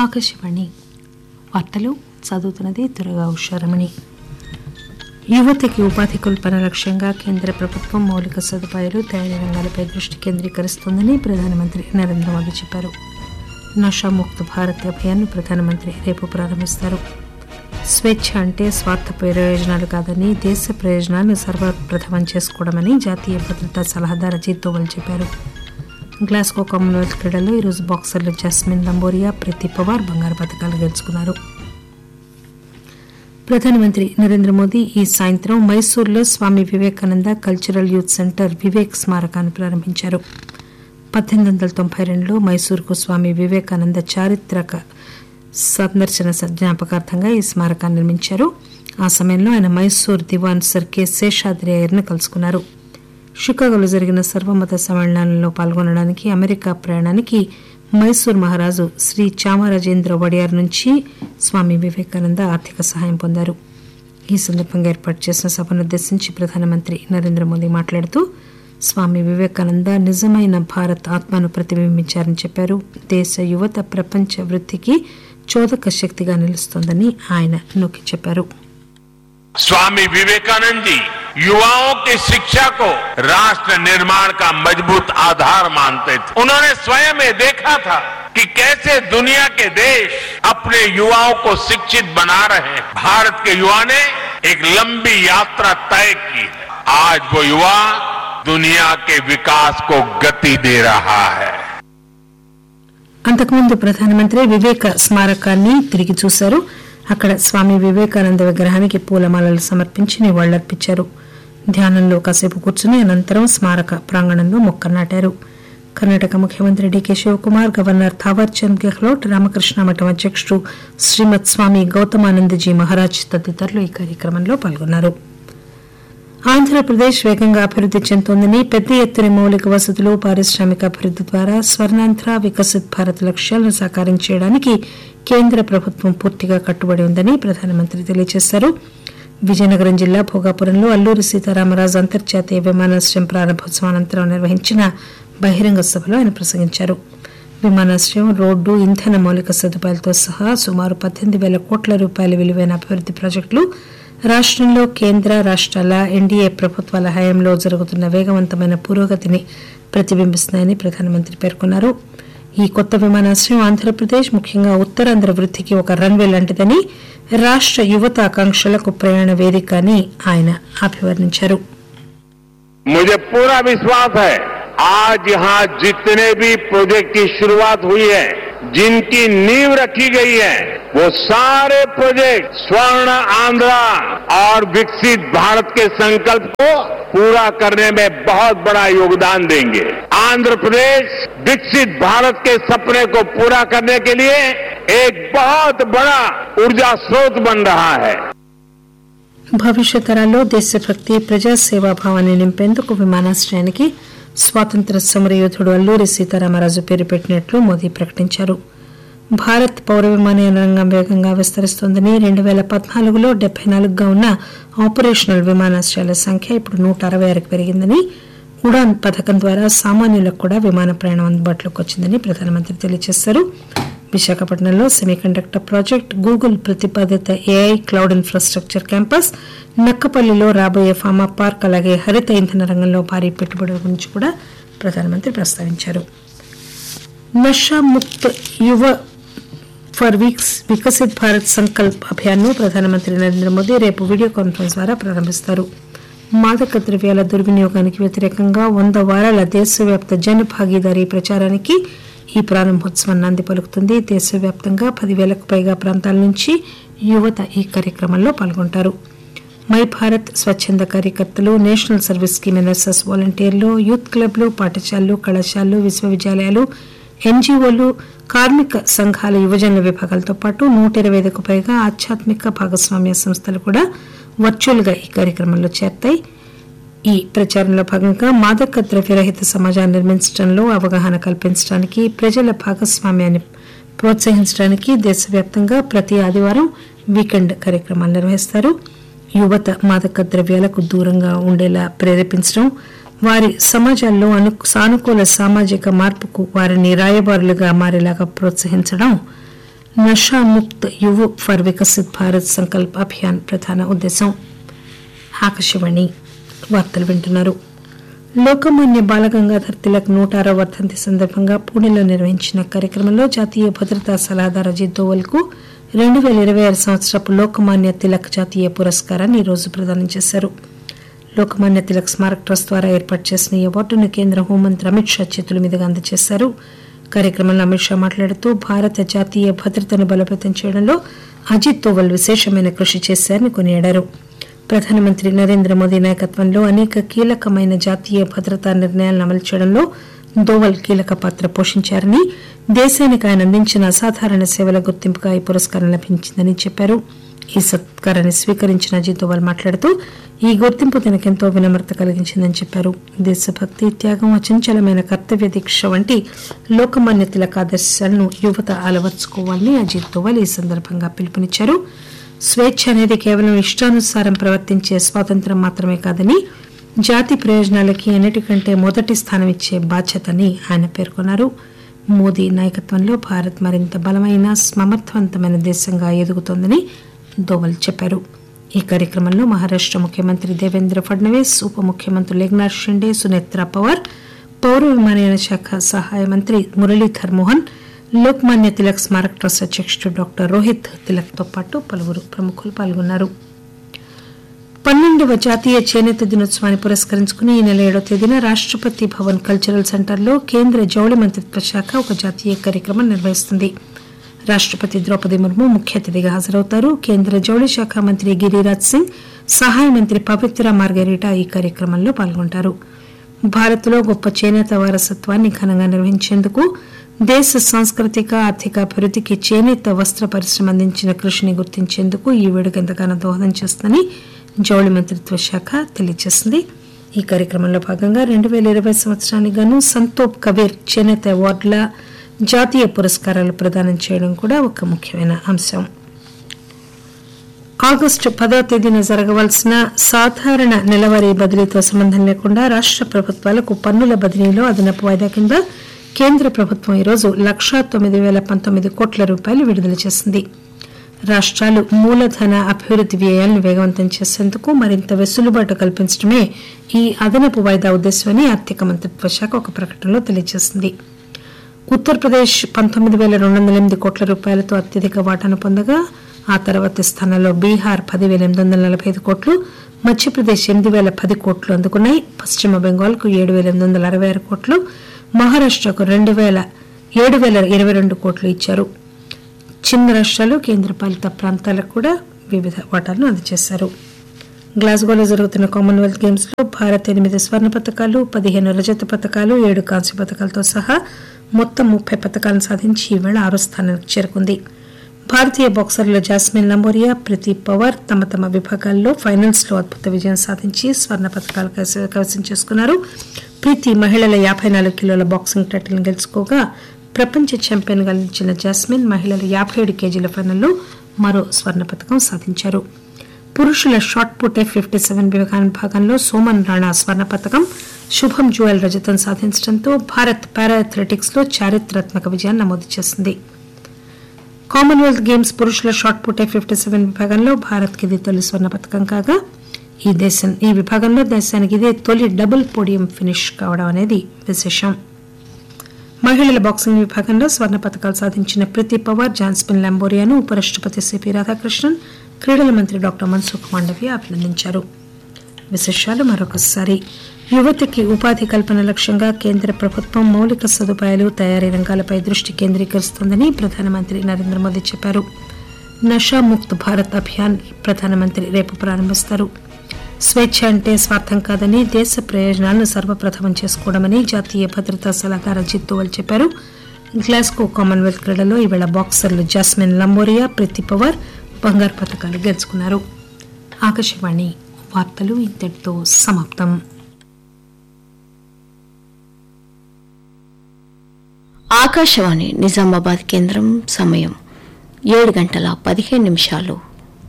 ఆకాశవాణి వార్తలు చదువుతున్నది దుర్గా ఉషారమణి యువతకి ఉపాధి కల్పన లక్ష్యంగా కేంద్ర ప్రభుత్వం మౌలిక సదుపాయాలు తయారీ రంగాలపై దృష్టి కేంద్రీకరిస్తోందని ప్రధానమంత్రి నరేంద్ర మోదీ చెప్పారు నషాముక్త భారత్ అభియాన్ను ప్రధానమంత్రి రేపు ప్రారంభిస్తారు స్వేచ్ఛ అంటే స్వార్థ ప్రయోజనాలు కాదని దేశ ప్రయోజనాలను సర్వప్రథమం చేసుకోవడమని జాతీయ భద్రతా సలహాదారు అజిత్ దోవల్ చెప్పారు గ్లాస్గో కామన్వెల్త్ క్రీడల్లో ఈరోజు బాక్సర్లు జస్మిన్ లంబోరియా ప్రీతి పవార్ బంగారు పథకాలు గెలుచుకున్నారు ప్రధానమంత్రి నరేంద్ర మోదీ ఈ సాయంత్రం మైసూర్లో Swami Vivekananda cultural youth centre Vivek స్మారకాన్ని ప్రారంభించారు పద్దెనిమిది వందల తొంభై రెండులో మైసూరుకు స్వామి వివేకానంద చారిత్రక సందర్శన జ్ఞాపకార్థంగా ఈ స్మారకాన్ని నిర్మించారు ఆ సమయంలో ఆయన మైసూర్ దివాన్ సర్ కె శేషాద్రి అయ్యర్ను కలుసుకున్నారు షికాగోలో జరిగిన సర్వమత సమ్మేళనాలలో పాల్గొనడానికి అమెరికా ప్రయాణానికి మైసూర్ మహారాజు శ్రీ చామరాజేంద్ర వడియార్ నుంచి స్వామి వివేకానంద ఆర్థిక సహాయం పొందారు ఈ సందర్భంగా ఏర్పాటు చేసిన సభనుద్దేశించి ప్రధానమంత్రి నరేంద్ర మోదీ మాట్లాడుతూ స్వామి వివేకానంద నిజమైన భారత్ ఆత్మను ప్రతిబింబించారని చెప్పారు దేశ యువత ప్రపంచ వృద్ధికి చోదక శక్తిగా నిలుస్తోందని ఆయన నొక్కి చెప్పారు स्वामी विवेकानंद जी युवाओं की शिक्षा को राष्ट्र निर्माण का मजबूत आधार मानते थे उन्होंने स्वयं ये देखा था कि कैसे दुनिया के देश अपने युवाओं को शिक्षित बना रहे हैं भारत के युवा ने एक लंबी यात्रा तय की है आज वो युवा दुनिया के विकास को गति दे रहा है అంతకుముందు ప్రధానమంత్రి వివేక స్మారకాన్ని తిరిగి చూశారు అక్కడ స్వామి వివేకానంద విగ్రహానికి పూలమాలలు సమర్పించి నివాళులర్పించారు ధ్యానంలో కాసేపు కూర్చుని అనంతరం స్మారక ప్రాంగణంలో మొక్క నాటారు కర్ణాటక ముఖ్యమంత్రి డీకే శివకుమార్ గవర్నర్ థావర్చంద్ గెహ్లోట్ రామకృష్ణ మఠం అధ్యక్షుడు శ్రీమద్ స్వామి గౌతమానందజీ మహారాజ్ తదితరులు ఈ కార్యక్రమంలో పాల్గొన్నారు ఆంధ్రప్రదేశ్ వేగంగా అభివృద్ది చెందుతోందని పెద్ద ఎత్తున మౌలిక వసతులు పారిశ్రామిక అభివృద్ది ద్వారా స్వర్ణాంధ్ర వికసిత్ భారత్ లక్ష్యాలను సాకారం చేయడానికి కేంద్ర ప్రభుత్వం పూర్తిగా కట్టుబడి ఉందని ప్రధానమంత్రి తెలియజేశారు విజయనగరం జిల్లా భోగాపురంలో అల్లూరి సీతారామరాజు అంతర్జాతీయ విమానాశ్రయం ప్రారంభోత్సవం అనంతరం నిర్వహించిన బహిరంగ సభలో ఆయన ప్రసంగించారు విమానాశ్రయం రోడ్డు ఇంధన మౌలిక సదుపాయాలతో సహా సుమారు పద్దెనిమిది వేల కోట్ల రూపాయల విలువైన అభివృద్ది ప్రాజెక్టులు రాష్టంలో కేంద్ర రాష్ట్రాల ఎన్డీఏ ప్రభుత్వాల హయాంలో జరుగుతున్న వేగవంతమైన పురోగతిని ప్రతిబింబిస్తున్నాయని ప్రధానమంత్రి పేర్కొన్నారు ఈ కొత్త విమానాశ్రయం ఆంధ్రప్రదేశ్ ముఖ్యంగా ఉత్తరాంధ్ర వృద్ధికి ఒక రన్వే లాంటిదని రాష్ట్ర యువత ఆకాంక్షలకు ప్రయాణ వేదిక అని ఆయన అభివర్ణించారు मुझे पूरा विश्वास है आज यहाँ जितने भी प्रोजेक्ट की शुरुआत हुई है जिनकी नींव रखी गई है वो सारे प्रोजेक्ट स्वर्ण आंध्रा और विकसित भारत के संकल्प को पूरा करने में बहुत बड़ा योगदान देंगे आंध्र प्रदेश विकसित भारत के सपने को पूरा करने के लिए एक बहुत बड़ा ऊर्जा स्रोत बन रहा है భవిష్యత్ తరాల్లో దేశభక్తి ప్రజాసేవా భావాన్ని నింపేందుకు విమానాశ్రయానికి స్వాతంత్ర సమరయోధుడు అల్లూరి సీతారామరాజు పేరు పెట్టినట్లు మోదీ ప్రకటించారు భారత్ పౌర విమానయాన రంగం వేగంగా విస్తరిస్తోందని రెండు వేల పద్నాలుగులో డెబ్బై నాలుగుగా ఉన్న ఆపరేషనల్ విమానాశ్రయాల సంఖ్య ఇప్పుడు నూట అరవై ఆరుకు పెరిగిందని ఉడాన్ పథకం ద్వారా సామాన్యులకు కూడా విమాన ప్రయాణం అందుబాటులోకి వచ్చిందని ప్రధానమంత్రి తెలియజేశారు విశాఖపట్నంలో సెమీకండక్టర్ ప్రాజెక్ట్ గూగుల్ ప్రతిపాదిత ఏఐ క్లౌడ్ ఇన్ఫ్రాస్ట్రక్చర్ క్యాంపస్ నక్కపల్లిలో రాబోయే ఫార్మా పార్క్ అలాగే హరిత ఇంధన రంగంలో భారీ పెట్టుబడుల గురించి కూడా ప్రధానమంత్రి ప్రస్తావించారు నషా ముక్త్ యువ ఫర్ వీక్స్ వికసిత్ భారత్ సంకల్ప్ అభియాన్ను ప్రధానమంత్రి నరేంద్ర మోదీ రేపు వీడియో కాన్ఫరెన్స్ ద్వారా ప్రారంభిస్తారు మాదక ద్రవ్యాల దుర్వినియోగానికి వ్యతిరేకంగా వంద వారాల దేశవ్యాప్త జన భాగీదారీ ప్రచారానికి ఈ ప్రారంభోత్సవం నాంది పలుకుతుంది దేశవ్యాప్తంగా పదివేలకు పైగా ప్రాంతాల నుంచి యువత ఈ కార్యక్రమంలో పాల్గొంటారు మై భారత్ స్వచ్ఛంద కార్యకర్తలు నేషనల్ సర్వీస్ స్కీమ్ ఎన్ఎస్ఎస్ వాలంటీర్లు యూత్ క్లబ్లు పాఠశాలలు కళాశాలలు విశ్వవిద్యాలయాలు ఎన్జీఓలు కార్మిక సంఘాల యువజనుల విభాగాలతో పాటు నూట ఇరవై ఐదుకు పైగా ఆధ్యాత్మిక భాగస్వామ్య సంస్థలు కూడా వర్చువల్ గా ఈ కార్యక్రమంలో చేరతాయి ఈ ప్రచారంలో భాగంగా మాదక ద్రవ్యరహిత సమాజాన్ని నిర్మించడంలో అవగాహన కల్పించడానికి ప్రజల భాగస్వామ్యాన్ని ప్రోత్సహించడానికి దేశవ్యాప్తంగా ప్రతి ఆదివారం వీకెండ్ కార్యక్రమాలు నిర్వహిస్తారు యువత మాదక ద్రవ్యాలకు దూరంగా ఉండేలా ప్రేరేపించడం వారి సమాజాల్లో అను సానుకూల సామాజిక మార్పుకు వారిని రాయబారులుగా మారేలాగా ప్రోత్సహించడం నషా ముక్త్ యువ ఫర్ వికసిత్ భారత్ సంకల్ప్ అభియాన్ ప్రధాన ఉద్దేశం ఆకాశవాణి వార్తలు వింటున్నారు లోకమాన్య బాలగంగాధర్ తిలక్ నూట ఆరో వర్ధంతి సందర్భంగా పూణేలో నిర్వహించిన కార్యక్రమంలో జాతీయ భద్రతా సలహాదారు అజిత్ దోవల్ కు రెండు పేల ఇరవై ఆరు సంవత్సరపు లోకమాన్య తిలక్ జాతీయ పురస్కారాన్ని ఈరోజు ప్రదానం చేశారు లోకమాన్య తిలక్ స్మారక్ ట్రస్ట్ ద్వారా ఏర్పాటు చేసిన ఈ అవార్డును కేంద్ర హోంమంత్రి అమిత్ షా చేతుల మీదుగా అందజేశారు కార్యక్రమంలో అమిత్ షా మాట్లాడుతూ భారత జాతీయ భద్రతను బలోపేతం చేయడంలో అజిత్ దోవల్ విశేషమైన కృషి చేశారని కొనియాడారు ప్రధానమంత్రి నరేంద్ర మోదీ నాయకత్వంలో అనేక కీలకమైన జాతీయ భద్రతా నిర్ణయాలను అమలు చేయడంలో దోవల్ కీలక పాత్ర పోషించారని దేశానికి ఆయన అందించిన అసాధారణ సేవల గుర్తింపుగా ఈ పురస్కారం లభించిందని చెప్పారు ఈ సత్కారాన్ని స్వీకరించిన అజిత్ దోవల్ మాట్లాడుతూ ఈ గుర్తింపు తనకెంతో వినమ్రత కలిగించిందని చెప్పారు దేశభక్తి త్యాగం అచంచలమైన కర్తవ్య దీక్ష వంటి లోకమాన్య తిలక ఆదర్శాలను యువత అలవర్చుకోవాలని అజిత్ దోవల్ ఈ సందర్భంగా పిలుపునిచ్చారు స్వేచ్ఛ అనేది కేవలం ఇష్టానుసారం ప్రవర్తించే స్వాతంత్రం మాత్రమే కాదని జాతి ప్రయోజనాలకి అన్నిటికంటే మొదటి స్థానం ఇచ్చే బాధ్యతని ఆయన పేర్కొన్నారు మోదీ నాయకత్వంలో భారత్ మరింత బలమైన సమర్థవంతమైన దేశంగా ఎదుగుతోందని దోవల్ చెప్పారు ఈ కార్యక్రమంలో మహారాష్ట ముఖ్యమంత్రి దేవేంద్ర ఫడ్నవీస్ ఉప ముఖ్యమంత్రులు ఏక్నాథ్ షిండే సునేత్రా పవార్ పౌర విమానయాన శాఖ సహాయ మంత్రి మురళీధర్ మోహన్ లోక్మాన్య తిలక్ స్మారక్ ట్రస్ట్ అధ్యక్షుడు డాక్టర్ రోహిత్ తిలక్ తో పాటు పలువురు ప్రముఖులు పాల్గొన్నారు పన్నెండవ జాతీయ చేనేత దినోత్సవాన్ని పురస్కరించుకుని ఈ నెల ఏడో తేదీన రాష్టపతి భవన్ కల్చరల్ సెంటర్లో కేంద్ర జౌళి మంత్రిత్వ శాఖ ఒక జాతీయ కార్యక్రమం నిర్వహిస్తుంది రాష్టపతి ద్రౌపది ముర్ము ముఖ్య అతిథిగా హాజరవుతారు కేంద్ర జౌళి శాఖ మంత్రి గిరిరాజ్ సింగ్ సహాయ మంత్రి పవిత్ర మార్గరీటా ఈ కార్యక్రమంలో పాల్గొంటారు భారత్లో గొప్ప చేనేత వారసత్వాన్ని ఘనంగా నిర్వహించేందుకు దేశ సాంస్కృతిక ఆర్థిక అభివృద్ధికి చేనేత వస్త్ర పరిశ్రమ అందించిన కృషిని గుర్తించేందుకు ఈ వేడుక ఎంతగానో దోహదం చేస్తుందని జౌళి మంత్రిత్వ శాఖ తెలియజేసింది ఈ కార్యక్రమంలో భాగంగా రెండు పేల ఇరవై సంవత్సరానికి గాను సంతోప్ కబీర్ చేనేత అవార్డుల జాతీయ పురస్కారాలు ప్రదానం చేయడం కూడా ఒక ముఖ్యమైన అంశం ఆగస్టు పదో తేదీన జరగవలసిన సాధారణ నెలవారీ బదిలీతో సంబంధం లేకుండా రాష్ట ప్రభుత్వాలకు పన్నుల బదిలీలో అదనపు వాయిదా కింద కేంద్ర ప్రభుత్వం ఈరోజు లక్షా తొమ్మిది పేల పంతొమ్మిది కోట్ల రూపాయలు విడుదల చేసింది రాష్ట్రాలు మూలధన అభివృద్ది వ్యయాలను వేగవంతం చేసేందుకు మరింత వెసులుబాటు కల్పించడమే ఈ అదనపు వాయిదా ఉద్దేశమని ఆర్థిక మంత్రిత్వ శాఖ ఒక ప్రకటనలో తెలియజేసింది ఉత్తరప్రదేశ్ పంతొమ్మిది పేల రెండు వందల ఎనిమిది కోట్ల రూపాయలతో అత్యధిక వాటాను పొందగా ఆ తర్వాతి స్థానంలో బీహార్ పదివేల ఎనిమిది వందల నలభై ఐదు కోట్లు మధ్యప్రదేశ్ ఎనిమిది వేల పది కోట్లు అందుకున్నాయి పశ్చిమ బెంగాల్కు ఏడు వేల ఎనిమిది వందల అరవై ఆరు కోట్లు మహారాష్టకు రెండు వేల ఏడు వేల ఇరవై రెండు కోట్లు ఇచ్చారు చిన్న రాష్ట్రాలు కేంద్రపాలిత ప్రాంతాలకు కూడా వివిధ వాటాలను అందజేశారు గ్లాస్గోలో జరుగుతున్న కామన్వెల్త్ గేమ్స్ లో భారత్ ఎనిమిది స్వర్ణ పథకాలు పదిహేను రజత పథకాలు ఏడు కాంస్య పథకాలతో సహా మొత్తం ముప్పై పథకాలను సాధించి ఈవేళ ఆరో స్థానానికి చేరుకుంది భారతీయ బాక్సర్లు జాస్మిన్ లంబోరియా ప్రదీప్ పవార్ తమ తమ విభాగాల్లో ఫైనల్స్ లో అద్భుత విజయం సాధించి స్వర్ణ పథకాలు కైస- కైవసం చేసుకున్నారు ప్రీతి మహిళల యాభై నాలుగు కిలోల బాక్సింగ్ టైటిల్ గెలుచుకోగా ప్రపంచ ఛాంపియన్ గా నిలిచిన జాస్మిన్ మహిళల యాభై ఏడు కేజీల ఫైనల్లో మరో స్వర్ణ పథకం సాధించారు పురుషుల shot put F fifty seven విభాగంలో సోమన్ రాణా స్వర్ణ పథకం శుభం జువల్ రజతం సాధించడంతో భారత్ పారా అథ్లెటిక్స్ లో చారిత్రాత్మక విజయాన్ని నమోదు చేసింది కామన్వెల్త్ గేమ్స్ పురుషుల shot put F fifty seven విభాగంలో భారత్ కి ఇది తొలి స్వర్ణ పథకం కాగా ఈ దేశం ఈ విభాగంలో దేశానికి ఇదే తొలి డబుల్ పోడియం ఫినిష్ కావడం అనేది విశేషం మహిళల బాక్సింగ్ విభాగంలో స్వర్ణ పథకాలు సాధించిన ప్రతి పవార్ జాన్స్పిన్ లంబోరియాను ఉపరాష్టపతి సిపి రాధాకృష్ణన్ క్రీడల మంత్రి డాక్టర్ మన్సుఖ్ మాండవ్య అభినందించారు విశేషాలు మరొకసారి యువతకి ఉపాధి కల్పన లక్ష్యంగా కేంద్ర ప్రభుత్వం మౌలిక సదుపాయాలు తయారీ రంగాలపై దృష్టి కేంద్రీకరిస్తోందని ప్రధానమంత్రి నరేంద్ర మోదీ చెప్పారు నషా ముక్త్ భారత్ అభియాన్ ప్రధానమంత్రి రేపు ప్రారంభిస్తారు స్వేచ్ఛ అంటే స్వార్థం కాదని దేశ ప్రయోజనాలను సర్వప్రథమం చేసుకోవడమని జాతీయ భద్రతా సలహాదారు అజిత్ దోవల్ చెప్పారు గ్లాస్గో కామన్వెల్త్ క్రీడలో ఈవేళ బాక్సర్లు జాస్మిన్ లంబోరియా ప్రతి పవార్ బంగారు పథకాలు గెలుచుకున్నారు ఆకాశవాణి వార్తలు ఇంతటితో సమాప్తం ఆకాశవాణి నిజామాబాద్ కేంద్రం సమయం ఏడు గంటల పదిహేను నిమిషాలు